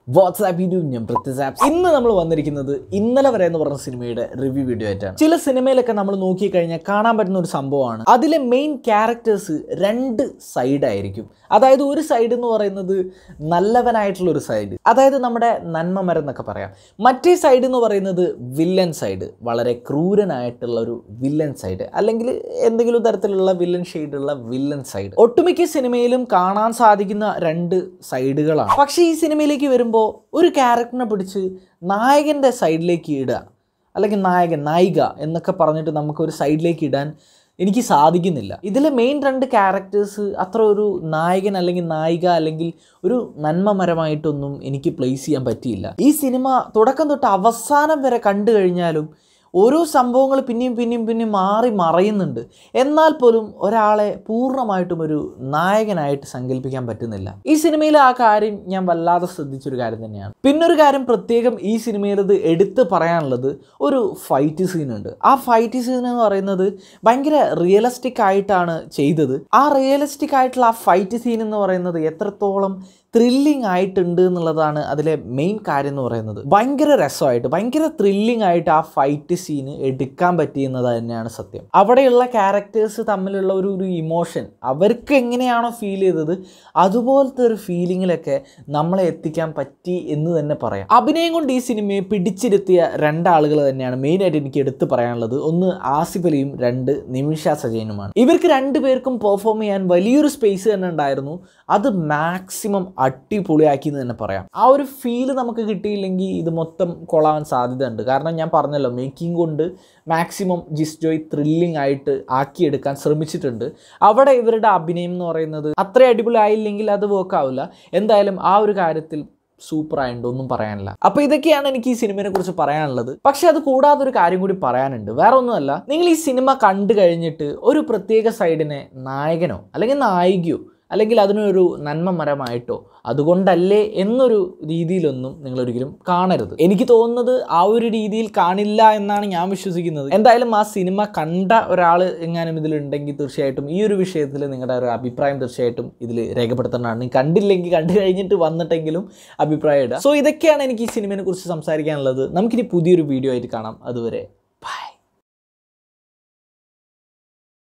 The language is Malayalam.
വാട്സാപ്പ് യൂട്യൂബ് ഞാൻ പ്രത്യസാപ്പ് ഇന്ന് നമ്മൾ വന്നിരിക്കുന്നത് ഇന്നലെ വരെ എന്ന് പറഞ്ഞ സിനിമയുടെ റിവ്യൂ വീഡിയോ ആയിട്ടാണ് ചില സിനിമയിലൊക്കെ നമ്മൾ നോക്കിക്കഴിഞ്ഞാൽ കാണാൻ പറ്റുന്ന ഒരു സംഭവമാണ് അതിലെ മെയിൻ ക്യാരക്ടേഴ്സ് രണ്ട് സൈഡ് ആയിരിക്കും അതായത് ഒരു സൈഡ് എന്ന് പറയുന്നത് നല്ലവനായിട്ടുള്ള ഒരു സൈഡ് അതായത് നമ്മുടെ നന്മ മരം എന്നൊക്കെ പറയാം മറ്റേ സൈഡ് എന്ന് പറയുന്നത് വില്ലൻ സൈഡ് വളരെ ക്രൂരനായിട്ടുള്ള ഒരു വില്ലൻ സൈഡ് അല്ലെങ്കിൽ എന്തെങ്കിലും തരത്തിലുള്ള വില്ലൻ ഷെയ്ഡുള്ള വില്ലൻ സൈഡ് ഒട്ടുമിക്ക സിനിമയിലും കാണാൻ സാധിക്കുന്ന രണ്ട് സൈഡുകളാണ് പക്ഷേ ഈ സിനിമയിലേക്ക് വരുമ്പോൾ ഒരു ക്യാരക്ടറിനെ പിടിച്ച് നായകൻ്റെ സൈഡിലേക്ക് ഇടുക അല്ലെങ്കിൽ നായകൻ നായിക എന്നൊക്കെ പറഞ്ഞിട്ട് നമുക്കൊരു സൈഡിലേക്ക് ഇടാൻ എനിക്ക് സാധിക്കുന്നില്ല ഇതിലെ മെയിൻ രണ്ട് ക്യാരക്ടേഴ്സ് അത്ര ഒരു നായകൻ അല്ലെങ്കിൽ നായിക അല്ലെങ്കിൽ ഒരു നന്മമരമായിട്ടൊന്നും എനിക്ക് പ്ലേസ് ചെയ്യാൻ പറ്റിയില്ല ഈ സിനിമ തുടക്കം തൊട്ട് അവസാനം വരെ കണ്ടു കഴിഞ്ഞാലും ഓരോ സംഭവങ്ങൾ പിന്നെയും പിന്നെയും പിന്നെയും മാറി മറയുന്നുണ്ട് എന്നാൽ പോലും ഒരാളെ പൂർണ്ണമായിട്ടും ഒരു നായകനായിട്ട് സങ്കല്പിക്കാൻ പറ്റുന്നില്ല ഈ സിനിമയിലെ ആ കാര്യം ഞാൻ വല്ലാതെ ശ്രദ്ധിച്ചൊരു കാര്യം തന്നെയാണ് പിന്നൊരു കാര്യം പ്രത്യേകം ഈ സിനിമയിലത് എടുത്ത് പറയാനുള്ളത് ഒരു ഫൈറ്റ് സീനുണ്ട് ആ ഫൈറ്റ് സീൻ എന്ന് പറയുന്നത് ഭയങ്കര റിയലിസ്റ്റിക് ആയിട്ടാണ് ചെയ്തത് ആ റിയലിസ്റ്റിക് ആയിട്ടുള്ള ആ ഫൈറ്റ് സീൻ എന്ന് പറയുന്നത് എത്രത്തോളം ത്രില്ലിംഗ് ആയിട്ടുണ്ട് എന്നുള്ളതാണ് അതിലെ മെയിൻ കാര്യം എന്ന് പറയുന്നത് ഭയങ്കര രസമായിട്ട് ഭയങ്കര ത്രില്ലിംഗ് ആയിട്ട് ആ ഫൈറ്റ് സീന് എടുക്കാൻ പറ്റിയെന്നത് തന്നെയാണ് സത്യം അവിടെയുള്ള ക്യാരക്ടേഴ്സ് തമ്മിലുള്ള ഒരു ഒരു ഇമോഷൻ അവർക്ക് എങ്ങനെയാണോ ഫീൽ ചെയ്തത് അതുപോലത്തെ ഒരു ഫീലിങ്ങിലൊക്കെ നമ്മളെ എത്തിക്കാൻ പറ്റി എന്ന് തന്നെ പറയാം അഭിനയം കൊണ്ട് ഈ സിനിമയെ പിടിച്ചിരുത്തിയ രണ്ടാളുകൾ തന്നെയാണ് മെയിനായിട്ട് എനിക്ക് എടുത്തു പറയാനുള്ളത് ഒന്ന് ആസിഫ് അലിയും രണ്ട് നിമിഷ സജയനുമാണ് ഇവർക്ക് രണ്ടുപേർക്കും പെർഫോം ചെയ്യാൻ വലിയൊരു സ്പേസ് തന്നെ ഉണ്ടായിരുന്നു അത് മാക്സിമം അടിപൊളിയാക്കി എന്ന് തന്നെ പറയാം ആ ഒരു ഫീല് നമുക്ക് കിട്ടിയില്ലെങ്കിൽ ഇത് മൊത്തം കൊള്ളാൻ സാധ്യതയുണ്ട് കാരണം ഞാൻ പറഞ്ഞല്ലോ മേക്കിംഗ് കൊണ്ട് മാക്സിമം ജിസ് ജോയ് ത്രില്ലിംഗ് ആയിട്ട് ആക്കിയെടുക്കാൻ ശ്രമിച്ചിട്ടുണ്ട് അവിടെ ഇവരുടെ അഭിനയം എന്ന് പറയുന്നത് അത്ര അടിപൊളി ആയില്ലെങ്കിൽ അത് വർക്ക് ആവില്ല എന്തായാലും ആ ഒരു കാര്യത്തിൽ സൂപ്പർ ആയിട്ട് ഒന്നും പറയാനില്ല അപ്പൊ ഇതൊക്കെയാണ് എനിക്ക് ഈ സിനിമയെ കുറിച്ച് പറയാനുള്ളത് പക്ഷെ അത് കൂടാതെ ഒരു കാര്യം കൂടി പറയാനുണ്ട് വേറെ ഒന്നുമല്ല നിങ്ങൾ ഈ സിനിമ കണ്ടു കഴിഞ്ഞിട്ട് ഒരു പ്രത്യേക സൈഡിനെ നായകനോ അല്ലെങ്കിൽ നായികയോ അല്ലെങ്കിൽ അതിനൊരു നന്മ മരമായിട്ടോ അതുകൊണ്ടല്ലേ എന്നൊരു രീതിയിലൊന്നും നിങ്ങൾ ഒരിക്കലും കാണരുത് എനിക്ക് തോന്നുന്നത് ആ ഒരു രീതിയിൽ കാണില്ല എന്നാണ് ഞാൻ വിശ്വസിക്കുന്നത് എന്തായാലും ആ സിനിമ കണ്ട ഒരാൾ എങ്ങാനും ഇതിലുണ്ടെങ്കിൽ തീർച്ചയായിട്ടും ഈ ഒരു വിഷയത്തിൽ നിങ്ങളുടെ ഒരു അഭിപ്രായം തീർച്ചയായിട്ടും ഇതിൽ രേഖപ്പെടുത്തേണ്ടതാണ് നീ കണ്ടില്ലെങ്കിൽ കണ്ടു കഴിഞ്ഞിട്ട് വന്നിട്ടെങ്കിലും അഭിപ്രായം ഇടുക സോ ഇതൊക്കെയാണ് എനിക്ക് ഈ സിനിമയെ കുറിച്ച് സംസാരിക്കാനുള്ളത് നമുക്കിനി പുതിയൊരു വീഡിയോ ആയിട്ട് കാണാം അതുവരെ